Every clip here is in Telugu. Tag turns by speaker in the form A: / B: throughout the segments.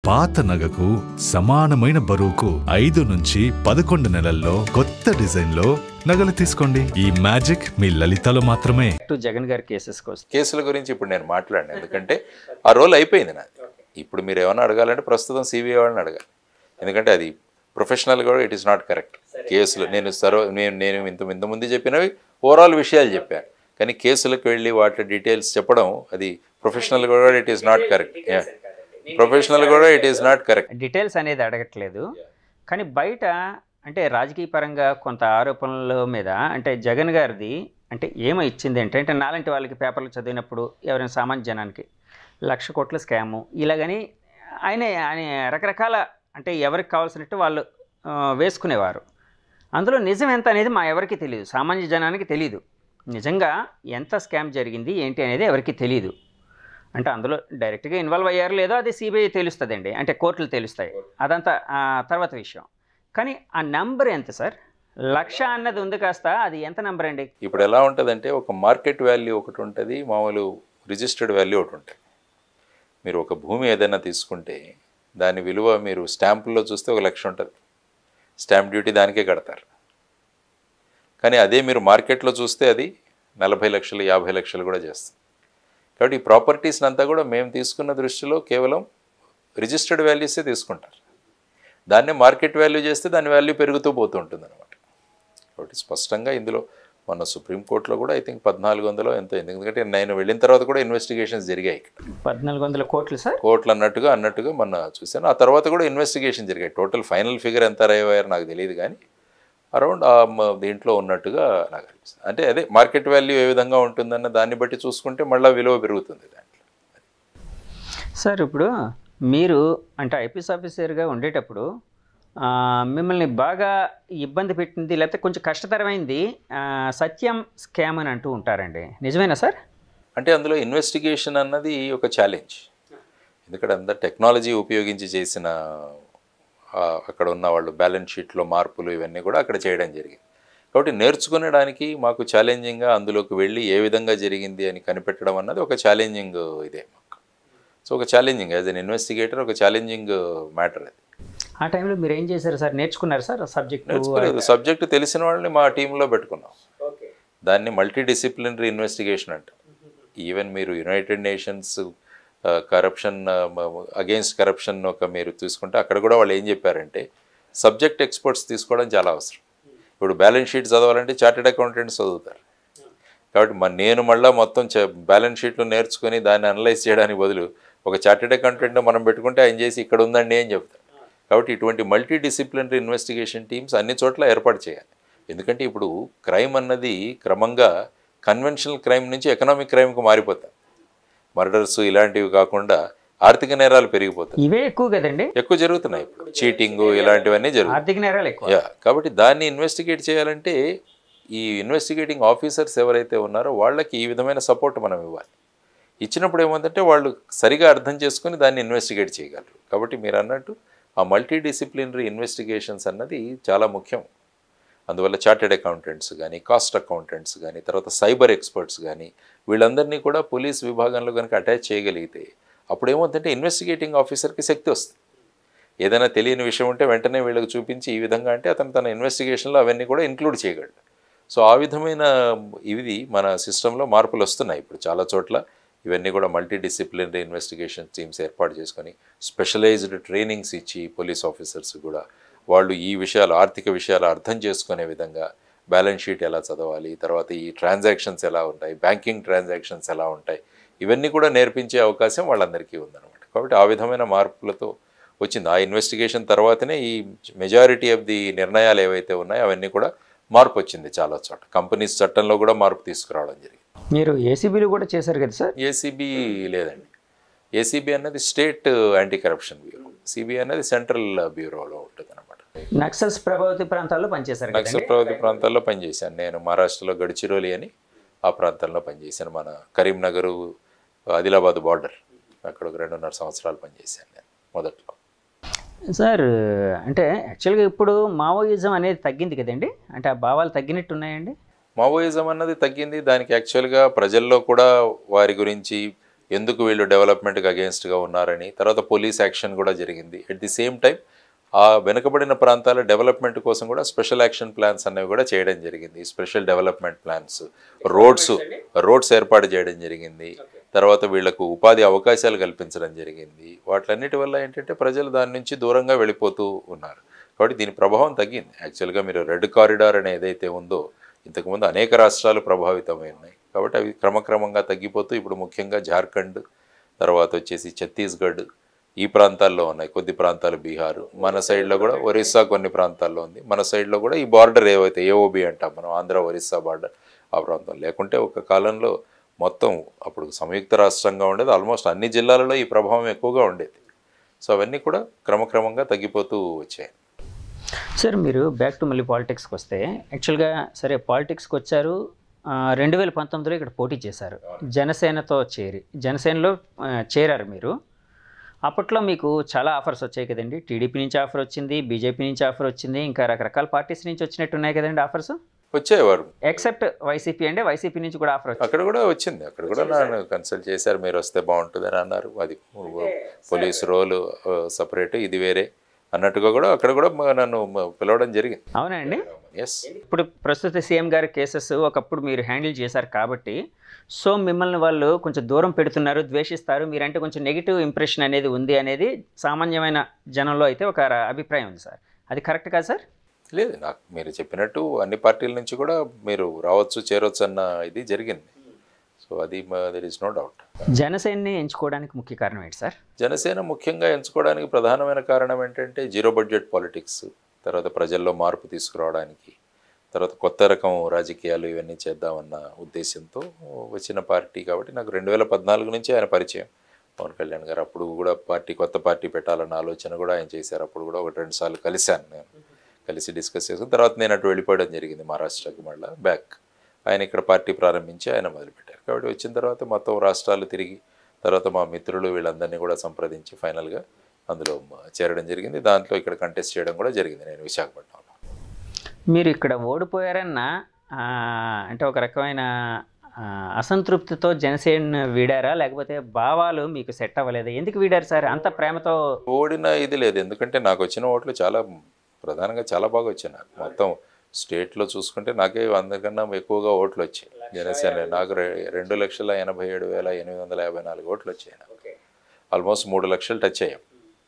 A: పాత నగకు సమానమైన బరువుకు ఐదు నుంచి పదకొండు నెలల్లో కొత్త డిజైన్లో నగలు తీసుకోండి ఈ మ్యాజిక్ మీ లలితలో మాత్రమే
B: టు జగన్ గారి కేసెస్కి వస్తే
C: కేసుల గురించి ఇప్పుడు నేను మాట్లాడిన ఎందుకంటే ఆ రోల్ అయిపోయింది నాది ఇప్పుడు మీరు ఏమైనా అడగాలంటే ప్రస్తుతం సిబిఐ వాళ్ళని అడగాలి ఎందుకంటే అది ప్రొఫెషనల్ కూడా ఇట్ ఈస్ నాట్ కరెక్ట్ కేసులు నేను సర్వ నేను నేను ఇంత ఇంతకుముందు చెప్పినవి ఓవరాల్ విషయాలు చెప్పాను కానీ కేసులకు వెళ్ళి వాటి డీటెయిల్స్ చెప్పడం అది ప్రొఫెషనల్ కూడా it is not correct professional కూడా it is not correct
B: details అనేది అడగట్లేదు కానీ బయట అంటే రాజకీయ పరంగా కొంత ఆరోపణల మీద అంటే జగన్ గారిది అంటే ఏమో ఇచ్చింది అంటే అంటే నాలాంటి వాళ్ళకి పేపర్లు చదివినప్పుడు ఎవరైనా సామాన్య జనానికి లక్ష కోట్ల స్కాము ఇలాగని ఆయన ఆయన రకరకాల అంటే ఎవరికి కావాల్సినట్టు వాళ్ళు ఆ, వేసుకునేవారు అందులో నిజం ఎంత అనేది మా ఎవరికి తెలియదు సామాన్య జనానికి తెలియదు నిజంగా ఎంత స్కామ్ జరిగింది ఏంటి అనేది ఎవరికి తెలియదు అంటే అందులో డైరెక్ట్గా ఇన్వాల్వ్ అయ్యారు లేదో అది సిబిఐ తెలుస్తుందండి అంటే కోర్టులు తెలుస్తాయి అదంతా ఆ, తర్వాత విషయం కానీ ఆ నెంబర్ ఎంత సార్ లక్ష అన్నది ఉంది కాస్త అది ఎంత నెంబర్ అండి
C: ఇప్పుడు ఎలా ఉంటుందంటే ఒక మార్కెట్ వాల్యూ ఒకటి ఉంటుంది మామూలు రిజిస్టర్డ్ వాల్యూ ఒకటి ఉంటుంది మీరు ఒక భూమి ఏదైనా తీసుకుంటే దాని విలువ మీరు స్టాంపుల్లో చూస్తే ఒక లక్ష ఉంటుంది స్టాంప్ డ్యూటీ దానికే కడతారు కానీ అదే మీరు మార్కెట్లో చూస్తే అది నలభై లక్షలు యాభై లక్షలు కూడా చేస్తుంది కాబట్టి ఈ ప్రాపర్టీస్ని అంతా కూడా మేము తీసుకున్న దృష్టిలో కేవలం రిజిస్టర్డ్ వాల్యూసే తీసుకుంటారు దాన్నే మార్కెట్ వాల్యూ చేస్తే దాని వాల్యూ పెరుగుతూ పోతూ ఉంటుంది అనమాట కాబట్టి స్పష్టంగా ఇందులో మొన్న సుప్రీంకోర్టులో కూడా ఐ థింక్ పద్నాలుగు వందలో ఎంతో అయింది. ఎందుకంటే నేను వెళ్ళిన తర్వాత కూడా ఇన్వెస్టిగేషన్స్ జరిగాయి ఇక్కడ
B: పద్నాలుగు వందల కోట్లు సార్
C: కోర్టులు అన్నట్టుగా అన్నట్టుగా మొన్న చూశాను ఆ తర్వాత కూడా ఇన్వెస్టిగేషన్ జరిగాయి టోటల్ ఫైనల్ ఫిగర్ ఎంత అయ్యారో నాకు తెలియదు కానీ అరౌండ్ ఆ మ- దీంట్లో ఉన్నట్టుగా నాకు అనిపిస్తుంది అంటే అదే మార్కెట్ వాల్యూ ఏ విధంగా ఉంటుందన్న దాన్ని బట్టి చూసుకుంటే మళ్ళీ విలువ పెరుగుతుంది దాంట్లో
B: సార్ ఇప్పుడు మీరు అంటే ఐపీఎస్ ఆఫీసర్గా ఉండేటప్పుడు ఆ, మిమ్మల్ని బాగా ఇబ్బంది పెట్టింది లేకపోతే కొంచెం కష్టతరమైంది ఆ, సత్యం స్కామ్ అని అంటూ ఉంటారండి నిజమేనా సార్
C: అంటే అందులో ఇన్వెస్టిగేషన్ అన్నది ఒక ఛాలెంజ్ ఎందుకంటే అంత టెక్నాలజీ ఉపయోగించి చేసిన ఆ, అక్కడ ఉన్న వాళ్ళు బ్యాలెన్స్ షీట్లో మార్పులు ఇవన్నీ కూడా అక్కడ చేయడం జరిగింది కాబట్టి నేర్చుకునడానికి మాకు ఛాలెంజింగ్గా అందులోకి వెళ్ళి ఏ విధంగా జరిగింది అని కనిపెట్టడం అన్నది ఒక ఛాలెంజింగ్ ఇదే మాకు సో ఒక ఛాలెంజింగ్ యాజ్ అన్ ఇన్వెస్టిగేటర్ ఒక ఛాలెంజింగ్ మ్యాటర్ అది
B: ఆ టైంలో మీరు ఏం చేశారు సార్ నేర్చుకున్నారు సార్ సబ్జెక్ట్
C: నేర్చుకోలేదు సబ్జెక్ట్ తెలిసిన వాళ్ళని మా టీంలో పెట్టుకున్నాం దాన్ని మల్టీ డిసిప్లినరీ ఇన్వెస్టిగేషన్ అంట ఈవెన్ మీరు United Nations corruption against corruption ఒక మీరు తీసుకుంటే అక్కడ కూడా వాళ్ళు ఏం చెప్పారంటే సబ్జెక్ట్ ఎక్స్పర్ట్స్ తీసుకోవడం చాలా అవసరం ఇప్పుడు బ్యాలెన్స్ షీట్ చదవాలంటే చార్టెడ్ అకౌంటెంట్స్ చదువుతారు కాబట్టి మ నేను మళ్ళీ మొత్తం బ్యాలెన్స్ షీట్లు నేర్చుకొని దాన్ని అనలైజ్ చేయడానికి బదులు ఒక చార్టెడ్ అకౌంటెంట్ మనం పెట్టుకుంటే ఆయన చేసి ఇక్కడ ఉందండి అని చెప్తారు కాబట్టి ఇటువంటి మల్టీ డిసిప్లినరీ ఇన్వెస్టిగేషన్ టీమ్స్ అన్ని చోట్ల ఏర్పాటు చేయాలి ఎందుకంటే ఇప్పుడు క్రైమ్ అన్నది క్రమంగా కన్వెన్షనల్ క్రైమ్ నుంచి ఎకనామిక్ క్రైమ్కి మారిపోతాయి మర్డర్స్ ఇలాంటివి కాకుండా ఆర్థిక నేరాలు పెరిగిపోతాయి
B: ఇవే ఎక్కువ కదండి
C: ఎక్కువ జరుగుతున్నాయి ఇప్పుడు చీటింగ్ ఇలాంటివన్నీ జరుగుతాయి
B: ఆర్థిక నేరాలు ఎక్కువ
C: యా కాబట్టి దాన్ని ఇన్వెస్టిగేట్ చేయాలంటే ఈ ఇన్వెస్టిగేటింగ్ ఆఫీసర్స్ ఎవరైతే ఉన్నారో వాళ్ళకి ఈ విధమైన సపోర్ట్ మనం ఇవ్వాలి ఇచ్చినప్పుడు ఏమందంటే వాళ్ళు సరిగా అర్థం చేసుకుని దాన్ని ఇన్వెస్టిగేట్ చేయగలరు కాబట్టి మీరు అన్నట్టు ఆ మల్టీ డిసిప్లినరీ ఇన్వెస్టిగేషన్స్ అన్నది చాలా ముఖ్యం అందువల్ల చార్టెడ్ అకౌంటెంట్స్ కానీ కాస్ట్ అకౌంటెంట్స్ కానీ తర్వాత సైబర్ ఎక్స్పర్ట్స్ కానీ వీళ్ళందరినీ కూడా పోలీస్ విభాగంలో కనుక అటాచ్ చేయగలిగితే అప్పుడు ఏమవుతుందంటే ఇన్వెస్టిగేటింగ్ ఆఫీసర్కి శక్తి వస్తుంది ఏదైనా తెలియని విషయం ఉంటే వెంటనే వీళ్ళకి చూపించి ఈ విధంగా అంటే అతను తన ఇన్వెస్టిగేషన్లో అవన్నీ కూడా ఇంక్లూడ్ చేయగలడు సో ఆ విధమైన ఇది మన సిస్టంలో మార్పులు వస్తున్నాయి ఇప్పుడు చాలా చోట్ల ఇవన్నీ కూడా మల్టీ డిసిప్లినరీ ఇన్వెస్టిగేషన్ టీమ్స్ ఏర్పాటు చేసుకొని స్పెషలైజ్డ్ ట్రైనింగ్స్ ఇచ్చి పోలీస్ ఆఫీసర్స్ కూడా వాళ్ళు ఈ విషయాలు ఆర్థిక విషయాలు అర్థం చేసుకునే విధంగా బ్యాలెన్స్ షీట్ ఎలా చదవాలి తర్వాత ఈ ట్రాన్సాక్షన్స్ ఎలా ఉంటాయి బ్యాంకింగ్ ట్రాన్సాక్షన్స్ ఎలా ఉంటాయి ఇవన్నీ కూడా నేర్పించే అవకాశం వాళ్ళందరికీ ఉందన్నమాట కాబట్టి ఆ విధమైన మార్పులతో వచ్చింది ఆ ఇన్వెస్టిగేషన్ తర్వాతనే ఈ మెజారిటీ ఆఫ్ ది నిర్ణయాలు ఏవైతే ఉన్నాయో అవన్నీ కూడా మార్పు వచ్చింది చాలా చోట కంపెనీస్ చట్టంలో కూడా మార్పు తీసుకురావడం జరిగింది
B: మీరు ఏసీబీలు కూడా చేశారు కదా సార్
C: ఏసీబీ లేదండి ఏసీబీ అన్నది state anti corruption bureau CBI అనేది సెంట్రల్ బ్యూరోలో ఉంటుంది అనమాట
B: నక్సల్స్ ప్రభావిత ప్రాంతాల్లో పనిచేశారు
C: నక్సల్
B: కదండి
C: ప్రభావిత ప్రాంతాల్లో పనిచేశాను నేను మహారాష్ట్రలో గడిచిరోలి అని ఆ ప్రాంతంలో పనిచేశాను మన కరీంనగర్ ఆదిలాబాద్ బార్డర్ అక్కడ ఒక రెండున్నర సంవత్సరాలు పనిచేశాను నేను మొదట్లో
B: సార్ అంటే యాక్చువల్గా ఇప్పుడు మావోయిజం అనేది తగ్గింది కదండి అంటే ఆ భావాలు తగ్గినట్టు ఉన్నాయండి
C: మావోయిజం అన్నది తగ్గింది దానికి యాక్చువల్గా ప్రజల్లో కూడా వారి గురించి ఎందుకు వీళ్ళు డెవలప్మెంట్కి అగేన్స్ట్గా ఉన్నారని తర్వాత పోలీస్ యాక్షన్ కూడా జరిగింది అట్ ది సేమ్ టైం ఆ వెనుకబడిన ప్రాంతాల డెవలప్మెంట్ కోసం కూడా స్పెషల్ యాక్షన్ ప్లాన్స్ అనేవి కూడా చేయడం జరిగింది special development plans roads roads ఏర్పాటు చేయడం జరిగింది తర్వాత వీళ్లకు ఉపాధి అవకాశాలు కల్పించడం జరిగింది వాటిలన్నిటి వల్ల ఏంటంటే ప్రజలు దాని నుంచి దూరంగా వెళ్ళిపోతూ ఉన్నారు కాబట్టి దీని ప్రభావం తగ్గింది యాక్చువల్గా మీరు రెడ్ కారిడార్ అనే ఏదైతే ఉందో ఇంతకుముందు అనేక రాష్ట్రాలు ప్రభావితమై ఉన్నాయి కాబట్టి అవి క్రమక్రమంగా తగ్గిపోతూ ఇప్పుడు ముఖ్యంగా జార్ఖండ్ తర్వాత వచ్చేసి ఛత్తీస్గఢ్ ఈ ప్రాంతాల్లో ఉన్నాయి కొద్ది ప్రాంతాలు బీహారు మన సైడ్లో కూడా ఒరిస్సా కొన్ని ప్రాంతాల్లో ఉంది మన సైడ్లో కూడా ఈ బార్డర్ ఏవైతే ఏఓబి అంటాం మనం ఆంధ్ర ఒరిస్సా బార్డర్ ఆ ప్రాంతం లేకుంటే ఒక కాలంలో మొత్తం అప్పుడు సంయుక్త రాష్ట్రంగా ఉండేది ఆల్మోస్ట్ అన్ని జిల్లాలలో ఈ ప్రభావం ఎక్కువగా ఉండేది సో అవన్నీ కూడా క్రమక్రమంగా తగ్గిపోతూ వచ్చాయి
B: సార్ మీరు బ్యాక్ టు మళ్ళీ పాలిటిక్స్కి వస్తే యాక్చువల్గా సరే పాలిటిక్స్కి వచ్చారు ఆ, రెండు వేల పంతొమ్మిదిలో ఇక్కడ పోటీ చేశారు జనసేనతో చేరి జనసేనలో ఆ, చేరారు మీరు అప్పట్లో మీకు చాలా ఆఫర్స్ వచ్చాయి కదండి టీడీపీ నుంచి ఆఫర్ వచ్చింది బీజేపీ నుంచి ఆఫర్ వచ్చింది ఇంకా రకరకాల పార్టీస్ నుంచి వచ్చినట్టు ఉన్నాయి కదండి ఆఫర్స్
C: వచ్చేవారు
B: ఎక్సెప్ట్ వైసీపీ అంటే వైసీపీ నుంచి కూడా ఆఫర్ వచ్చింది
C: అక్కడ కూడా వచ్చింది అక్కడ కూడా నన్ను కన్సల్ట్ చేశారు మీరు వస్తే బాగుంటుందని అన్నారు అది పోలీస్ రోలు సపరేట్ ఇది వేరే అన్నట్టుగా కూడా అక్కడ కూడా మ- నన్ను మ- పిలవడం జరిగింది
B: అవునండి
C: ఎస్
B: ఇప్పుడు ప్రస్తుత సీఎం గారి కేసెస్ ఒకప్పుడు మీరు హ్యాండిల్ చేశారు కాబట్టి సో మిమ్మల్ని వాళ్ళు కొంచెం దూరం పెడుతున్నారు ద్వేషిస్తారు మీరంటే కొంచెం నెగిటివ్ ఇంప్రెషన్ అనేది ఉంది అనేది సామాన్యమైన జనంలో అయితే ఒక ర- అభిప్రాయం ఉంది సార్ అది కరెక్ట్ కాదు సార్
C: లేదు నాకు మీరు చెప్పినట్టు అన్ని పార్టీల నుంచి కూడా మీరు రావచ్చు చేరవచ్చు అన్న ఇది జరిగింది సో అది దర్ ఇస్ నో డౌట్
B: జనసేనని ఎంచుకోవడానికి ముఖ్య కారణం ఏంటి సార్
C: జనసేన ముఖ్యంగా ఎంచుకోవడానికి ప్రధానమైన కారణం ఏంటంటే జీరో బడ్జెట్ పాలిటిక్స్ తర్వాత ప్రజల్లో మార్పు తీసుకురావడానికి తర్వాత కొత్త రకం రాజకీయాలు ఇవన్నీ చేద్దామన్న ఉద్దేశంతో వచ్చిన పార్టీ కాబట్టి నాకు రెండు వేల పద్నాలుగు నుంచి ఆయన పరిచయం పవన్ కళ్యాణ్ గారు అప్పుడు కూడా పార్టీ కొత్త పార్టీ పెట్టాలన్న ఆలోచన కూడా ఆయన చేశారు అప్పుడు కూడా ఒకటి రెండు సార్లు కలిశాను నేను కలిసి డిస్కస్ చేసుకుని తర్వాత నేను అటు వెళ్ళిపోవడం జరిగింది మహారాష్ట్రకి మళ్ళీ బ్యాక్ ఆయన ఇక్కడ పార్టీ ప్రారంభించి ఆయన మొదలుపెట్టారు కాబట్టి వచ్చిన తర్వాత మొత్తం రాష్ట్రాలు తిరిగి తర్వాత మా మిత్రులు వీళ్ళందరినీ కూడా సంప్రదించి ఫైనల్గా అందులో మ- చేరడం జరిగింది దాంట్లో ఇక్కడ కంటెస్ట్ చేయడం కూడా జరిగింది నేను విశాఖపట్నంలో
B: మీరు ఇక్కడ ఓడిపోయారన్న ఆ, అంటే ఒక రకమైన ఆ, అసంతృప్తితో జనసేన వీడారా లేకపోతే భావాలు మీకు సెట్ అవ్వలేదు ఎందుకు వీడారు సార్ అంత ప్రేమతో
C: ఓడిన ఇది లేదు ఎందుకంటే నాకు వచ్చిన ఓట్లు చాలా ప్రధానంగా చాలా బాగా వచ్చాయి నాకు మొత్తం స్టేట్లో చూసుకుంటే నాకే అందరికన్నా ఎక్కువగా ఓట్లు వచ్చాయి జనసేన నాకు రె- రెండు లక్షల ఎనభై ఏడు వేల ఎనిమిది వందల యాభై నాలుగు ఓట్లు వచ్చాయి నాకు ఆల్మోస్ట్ మూడు లక్షలు టచ్ అయ్యాం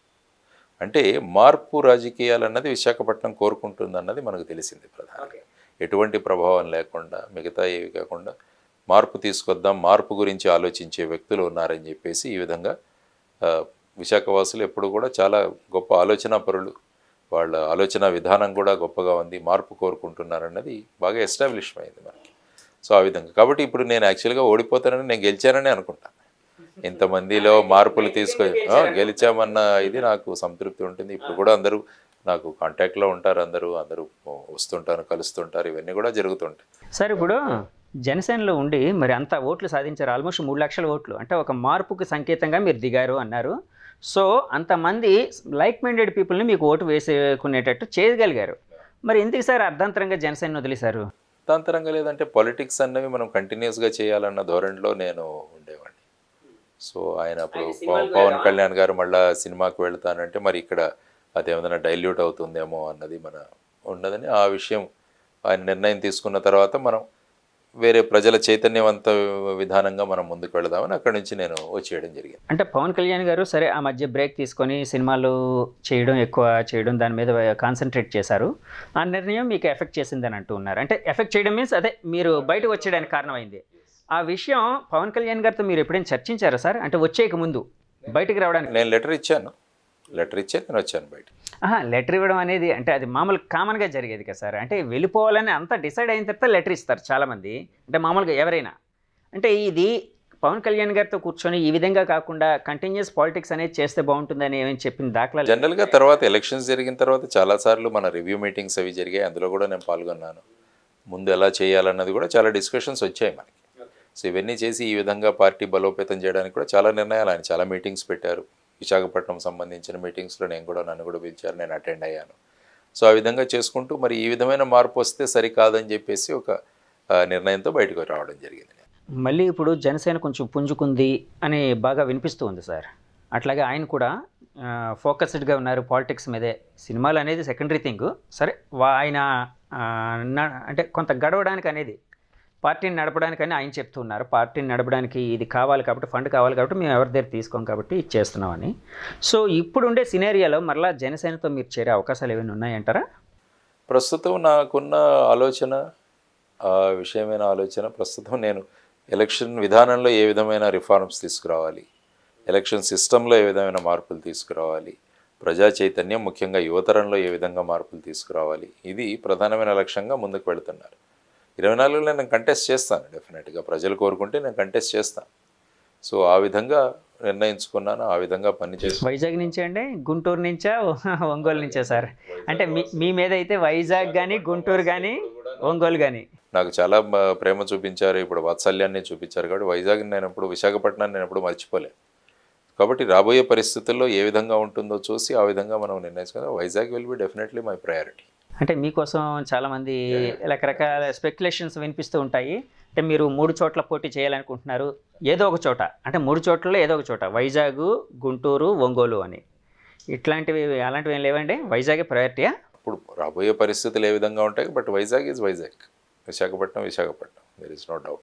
C: అంటే మార్పు రాజకీయాలు అన్నది విశాఖపట్నం కోరుకుంటుంది అన్నది మనకు తెలిసింది ప్రధానంగా ఎటువంటి ప్రభావం లేకుండా మిగతా ఏవి కాకుండా మార్పు తీసుకొద్దాం మార్పు గురించి ఆలోచించే వ్యక్తులు ఉన్నారని చెప్పేసి ఈ విధంగా ఆ, విశాఖవాసులు ఎప్పుడు కూడా చాలా గొప్ప ఆలోచనా పరులు వాళ్ళ ఆలోచన విధానం కూడా గొప్పగా ఉంది మార్పు కోరుకుంటున్నారన్నది బాగా ఎస్టాబ్లిష్ అయింది మనకి సో ఆ విధంగా కాబట్టి ఇప్పుడు నేను యాక్చువల్గా ఓడిపోతానని నేను గెలిచానని అనుకుంటాను ఇంతమందిలో మార్పులు తీసుకొని ఆ, గెలిచామన్న ఇది నాకు సంతృప్తి ఉంటుంది ఇప్పుడు కూడా అందరూ నాకు కాంటాక్ట్లో ఉంటారు అందరూ అందరూ వస్తుంటారు కలుస్తుంటారు ఇవన్నీ కూడా జరుగుతుంటాయి
B: సార్ ఇప్పుడు జనసేనలో ఉండి మరి అంత ఓట్లు సాధించారు ఆల్మోస్ట్ మూడు లక్షల ఓట్లు అంటే ఒక మార్పుకి సంకేతంగా మీరు దిగారు అన్నారు సో అంతమంది లైక్ మైండెడ్ పీపుల్ని మీకు ఓటు వేసుకునేటట్టు చేయగలిగారు మరి ఎందుకు సార్ అర్ధాంతరంగా జనసేన వదిలేశారు
C: అర్థాంతరంగా లేదంటే పాలిటిక్స్ అన్నవి మనం కంటిన్యూస్గా చేయాలన్న ధోరణిలో నేను ఉండేవాడిని సో ఆయన అప్పుడు పవ- పవన్ కళ్యాణ్ గారు మళ్ళా సినిమాకి వెళ్తానంటే మరి ఇక్కడ అదేమన్నా డైల్యూట్ అవుతుందేమో అన్నది మన ఉన్నదని ఆ విషయం ఆయన నిర్ణయం తీసుకున్న తర్వాత మనం వేరే ప్రజల చైతన్యవంత విధానంగా మనం ముందుకు వెళదామని అక్కడి నుంచి నేను వచ్చేయడం జరిగింది
B: అంటే పవన్ కళ్యాణ్ గారు సరే ఆ మధ్య బ్రేక్ తీసుకొని సినిమాలు చేయడం ఎక్కువ చేయడం దాని మీద కాన్సన్ట్రేట్ చేశారు ఆ నిర్ణయం మీకు ఎఫెక్ట్ చేసిందని అంటూ ఉన్నారు అంటే ఎఫెక్ట్ చేయడం మీన్స్ అదే మీరు బయటకు వచ్చేయడానికి కారణమైంది ఆ విషయం పవన్ కళ్యాణ్ గారితో మీరు ఎప్పుడైనా చర్చించారా సార్ అంటే వచ్చేయక ముందు బయటికి రావడానికి
C: నేను లెటర్ ఇచ్చాను లెటర్ ఇచ్చే నేను వచ్చాను బయట
B: ఆహా, లెటర్ ఇవ్వడం అనేది అంటే అది మామూలు కామన్గా జరిగేది కదా సార్ అంటే వెళ్ళిపోవాలని అంతా డిసైడ్ అయిన తర్వాత లెటర్ ఇస్తారు చాలామంది అంటే మామూలుగా ఎవరైనా అంటే ఇది పవన్ కళ్యాణ్ గారితో కూర్చొని ఈ విధంగా కాకుండా కంటిన్యూస్ పాలిటిక్స్ అనేది చేస్తే బాగుంటుందని ఏమని చెప్పిన దాఖలా
C: జనరల్గా తర్వాత ఎలక్షన్స్ జరిగిన తర్వాత చాలాసార్లు మన రివ్యూ మీటింగ్స్ అవి జరిగాయి అందులో కూడా నేను పాల్గొన్నాను ముందు ఎలా చేయాలన్నది కూడా చాలా డిస్కషన్స్ వచ్చాయి మనకి సో ఇవన్నీ చేసి ఈ విధంగా పార్టీ బలోపేతం చేయడానికి కూడా చాలా నిర్ణయాలు ఆయన చాలా మీటింగ్స్ పెట్టారు విశాఖపట్నం సంబంధించిన మీటింగ్స్లో నేను కూడా నన్ను కూడా పిలిచారు నేను అటెండ్ అయ్యాను సో ఆ విధంగా చేసుకుంటూ మరి ఈ విధమైన మార్పు వస్తే సరికాదని చెప్పేసి ఒక ఆ, నిర్ణయంతో బయటకు రావడం జరిగింది
B: మళ్ళీ ఇప్పుడు జనసేన కొంచెం పుంజుకుంది అని బాగా వినిపిస్తూ ఉంది సార్ అట్లాగే ఆయన కూడా ఫోకస్డ్గా ఉన్నారు పాలిటిక్స్ మీదే సినిమాలు అనేది సెకండరీ థింగ్ సరే వా- ఆయన ఆ, న- అంటే కొంత గడవడానికి అనేది పార్టీని నడపడానికని ఆయన చెప్తున్నారు పార్టీని నడపడానికి ఇది కావాలి కాబట్టి ఫండ్ కావాలి కాబట్టి మేము ఎవరి దగ్గర తీసుకోం కాబట్టి ఇది చేస్తున్నామని సో ఇప్పుడుండే సినేరియాలో మరలా జనసేనతో మీరు చేరే అవకాశాలు ఏమైనా ఉన్నాయంటారా
C: ప్రస్తుతం నాకున్న ఆలోచన ఆ విషయమైన ఆలోచన ప్రస్తుతం నేను ఎలక్షన్ విధానంలో ఏ విధమైన రిఫార్మ్స్ తీసుకురావాలి ఎలక్షన్ సిస్టంలో ఏ విధమైన మార్పులు తీసుకురావాలి ప్రజా చైతన్యం ముఖ్యంగా యువతరంలో ఏ విధంగా మార్పులు తీసుకురావాలి ఇది ప్రధానమైన లక్ష్యంగా ముందుకు వెళుతున్నారు ఇరవై నాలుగులో నేను కంటెస్ట్ చేస్తాను డెఫినెట్గా ప్రజలు కోరుకుంటే నేను కంటెస్ట్ చేస్తాను సో ఆ విధంగా నిర్ణయించుకున్నాను ఆ విధంగా పనిచేస్తాను
B: వైజాగ్ నుంచే అండి గుంటూరు నుంచా ఒంగోలు నుంచా సార్ అంటే మీ మీ మీద అయితే వైజాగ్ కానీ గుంటూరు కానీ ఒంగోలు కానీ
C: నాకు చాలా మ- ప్రేమ చూపించారు ఇప్పుడు వాత్సల్యాన్ని చూపించారు కాబట్టి వైజాగ్ నేను ఎప్పుడు విశాఖపట్నాన్ని నేను ఎప్పుడు మర్చిపోలేను కాబట్టి రాబోయే పరిస్థితుల్లో ఏ విధంగా ఉంటుందో చూసి ఆ విధంగా మనం నిర్ణయించుకుందాం Vizag will be definitely my priority
B: అంటే మీకోసం చాలామంది రకరకాల స్పెక్యులేషన్స్ వినిపిస్తూ ఉంటాయి అంటే మీరు మూడు చోట్ల పోటీ చేయాలనుకుంటున్నారు ఏదో ఒక చోట అంటే మూడు చోట్లలో ఏదో ఒక చోట వైజాగ్ గుంటూరు ఒంగోలు అని ఇట్లాంటివి అలాంటివి ఏం లేవండి వైజాగే ప్రయారిటీయా
C: ఇప్పుడు రాబోయే పరిస్థితులు ఏ విధంగా ఉంటాయి but Vizag is Vizag Visakhapatnam Visakhapatnam there is no doubt